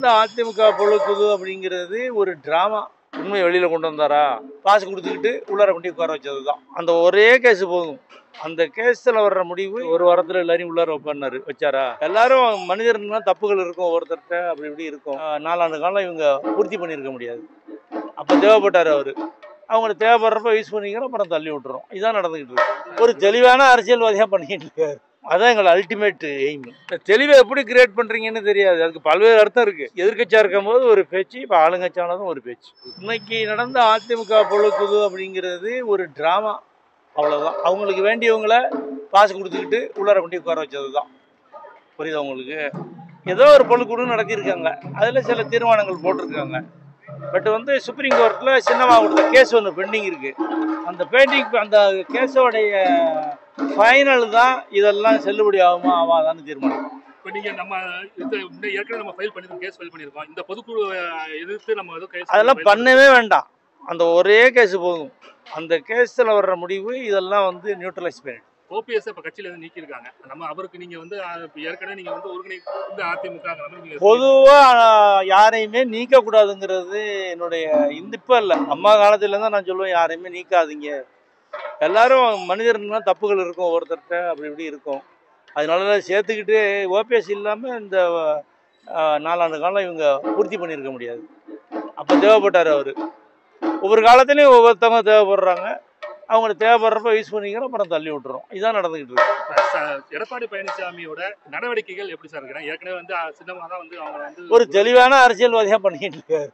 இந்த அதிமுக பொழுக்குது அப்படிங்கிறது ஒரு டிராமா உண்மை வெளியில கொண்டு வந்தாரா காசு கொடுத்துக்கிட்டு உள்ளார கொண்டு உட்கார வச்சது தான் அந்த ஒரே கேஸ் போதும் அந்த கேஸ்ல வர்ற முடிவு ஒரு வாரத்துல எல்லாரையும் உள்ளார வைப்பாரு வச்சாரா எல்லாரும் மனிதர்னா தப்புகள் இருக்கும் ஒவ்வொருத்தர்கிட்ட அப்படி இப்படி இருக்கும் ஆஹ் நாலாண்டு காலம் இவங்க பூர்த்தி பண்ணியிருக்க முடியாது அப்ப தேவைப்பட்டாரு அவரு அவங்களை தேவைப்படுறப்ப யூஸ் பண்ணிக்கிறோம் அப்புறம் தள்ளி விட்டுறோம் இதான் நடந்துகிட்டு இருக்கு ஒரு தெளிவான அரசியல்வாதியா பண்ணிட்டு இருக்காரு அதான் எங்கள் அல்டிமேட் எய்ம் இந்த தெளிவை எப்படி கிரியேட் பண்றீங்கன்னு தெரியாது அதுக்கு பல்வேறு அர்த்தம் இருக்கு எதிர்க்கட்சியா இருக்கும் போது ஒரு பேச்சு இப்போ ஆளுங்கட்சியானதும் ஒரு பேச்சு இன்னைக்கு நடந்த அதிமுக பொழுக்குது அப்படிங்கிறது ஒரு டிராமா அவ்வளவுதான் அவங்களுக்கு வேண்டியவங்கள காசு கொடுத்துக்கிட்டு உள்ளார கொண்டு உட்கார வச்சது தான் புரியுதா உங்களுக்கு ஏதோ ஒரு பொழுக்குடு நடத்தியிருக்காங்க அதில் சில தீர்மானங்கள் போட்டிருக்காங்க பட் வந்து சுப்ரீம் கோர்ட்டில் சின்னமாக கொடுத்த கேஸ் ஒன்று பெண்டிங் இருக்கு அந்த பெண்டிங் அந்த கேஸோடைய ஃபைனல் தான் இதெல்லாம் செல்லுபடி ஆகுமா ஆகாதான்னு தீர்மானம் இப்போ நீங்க நம்ம இது இந்த ஏற்கனவே நம்ம ஃபைல் பண்ணிருக்கோம் கேஸ் ஃபைல் பண்ணிருக்கோம் இந்த பொதுக்குழு அஹ், எதிர்த்து நம்ம ஏதோ கேஸ் அதெல்லாம் பண்ணவே வேண்டாம் அந்த ஒரே கேஸ் போதும் அந்த கேஸில் வர்ற முடிவு இதெல்லாம் வந்து நியூட்ரலைஸ் பண்ணிடும் ஓபிஎஸ் இப்ப கட்சியில இருந்து நீக்கியிருக்காங்க நம்ம அவருக்கு நீங்க வந்து அஹ், இப்ப ஏற்கனவே நீங்க வந்து ஒருங்கிணை இந்த அதிமுக நீங்க பொதுவாக யாரையுமே நீக்கக்கூடாதுங்கிறது என்னுடைய இந்த இப்போ இல்லை அம்மா காலத்துல தான் நான் சொல்லுவேன் யாரையுமே நீக்காதீங்க எல்லாரும் மனிதர்னா தப்புகள் இருக்கும் ஒவ்வொருத்தர்கிட்ட அப்படி இப்படி இருக்கும் அதனால சேர்த்துக்கிட்டு ஓபிஎஸ் இல்லாமல் இந்த ஆஹ், நாலாண்டு காலம் இவங்க பூர்த்தி பண்ணியிருக்க முடியாது அப்போ தேவைப்பட்டார் அவர் ஒவ்வொரு காலத்துலேயும் ஒவ்வொருத்தவங்க தேவைப்படுறாங்க அவங்களை தேவைப்படுறப்ப யூஸ் பண்ணிக்கிறோம் அப்புறம் தள்ளி விட்டுறோம் இதான் நடந்துக்கிட்டு இருக்கு ச- எடப்பாடி பழனிசாமியோட நடவடிக்கைகள் எப்படி சார் இருக்கிறாங்க ஏற்கனவே வந்து அஹ், சின்னமா தான் வந்து அவங்க வந்து ஒரு தெளிவான அரசியல்வாதியா பண்ணிட்டு இருக்காரு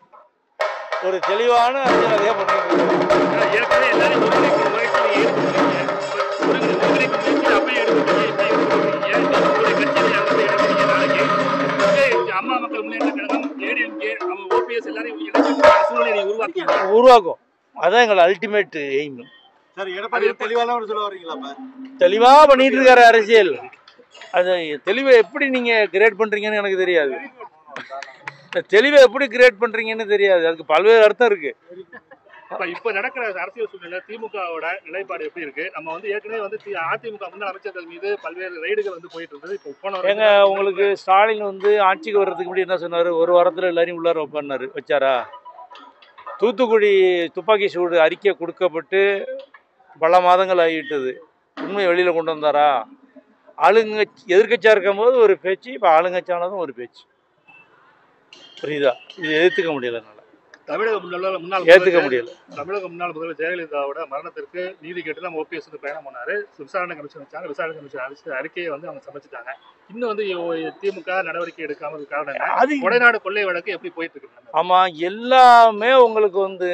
ஒரு தெளிவான அரசியல்வாதியா பண்ணிட்டு இருக்காரு ஏற்கனவே எல்லாரும் ஒருங்கிணைக்கும் முயற்சியில ஈடுபட்டுருக்கீங்க. இப்ப ஒருங்கிணை- ஒருங்கிணைக்கும் முயற்சியில அப்பயே ஈடுபட்டீங்க, இப்ப ஈடுபட்டுருக்கீங்க. உங்களுடைய கட்சியில யார் வந்து இணைஞ்சீங்க நாளைக்கு? இதே அம்மா மக்கள் முன்னேற்ற கழகம் ஏடிஎம்கே அவங்க ஓபிஎஸ் எல்லாரையும் இணைச்சு சூழ்நிலையை உருவாக்கி உருவாக்கும் அதான் எங்கள் அல்டிமேட் எய்ம் சார் எடப்பாடி தெளிவானவர் சொல்ல வரீங்களா இப்ப? தெளிவா பண்ணிட்டு இருக்காரு அரசியல் அது தெளிவை எப்படி நீங்க கிரியேட் பண்றீங்கன்னு எனக்கு தெரியாது இந்த தெளிவை எப்படி கிரியேட் பண்றீங்கன்னு தெரியாது அதுக்கு பல்வேறு அர்த்தம் இருக்கு இப்ப இப்ப நடக்கிற அரசியல் சூழ்நிலை திமுகவோட நிலைப்பாடு எப்படி இருக்கு நம்ம வந்து ஏற்கனவே வந்து தி- அதிமுக முன்னாள் அமைச்சர்கள் மீது பல்வேறு ரைடுகள் வந்து போயிட்டு இருந்தது இப்போ போன ஏங்க உங்களுக்கு ஸ்டாலின் வந்து ஆட்சிக்கு வர்றதுக்கு முன்னாடி என்ன சொன்னாரு ஒரு வாரத்துல எல்லாரையும் உள்ளார வைப்பாரு வச்சாரா தூத்துக்குடி துப்பாக்கி சூடு அறிக்கை கொடுக்கப்பட்டு பல மாதங்கள் ஆகிவிட்டது உண்மை வெளியில கொண்டு வந்தாரா ஆளுங்க எதிர்க்கட்சியா இருக்கும்போது ஒரு பேச்சு இப்போ ஆளுங்கட்சியானதும் ஒரு பேச்சு புரியுதா இது எதிர்த்துக்க முடியல என்னால தமிழக முன்னாள் முன்னாள் ஏத்துக்க முதல்வர் முடியல தமிழக முன்னாள் முதல்வர் ஜெயலலிதாவோட மரணத்திற்கு நீதி கேட்டு நம்ம ஓபிஎஸ் வந்து பயணம் பண்ணாரு விசாரணை கமிஷன் வச்சாங்க விசாரணை கமிஷன் அடிச்சு அறிக்கையை வந்து அவங்க சமைச்சிட்டாங்க இன்னும் வந்து இவ- திமுக நடவடிக்கை எடுக்காம காரணம் என்ன அது கொடைநாடு கொள்ளை வழக்கு எப்படி போயிட்டு இருக்கு ஆமா எல்லாமே உங்களுக்கு வந்து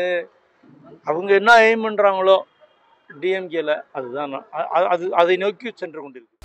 அவங்க என்ன எய்ம் பண்றாங்களோ டிஎம்கேல அதுதான் நான். அ- அ- அது அதை நோக்கி சென்று கொண்டிருக்கு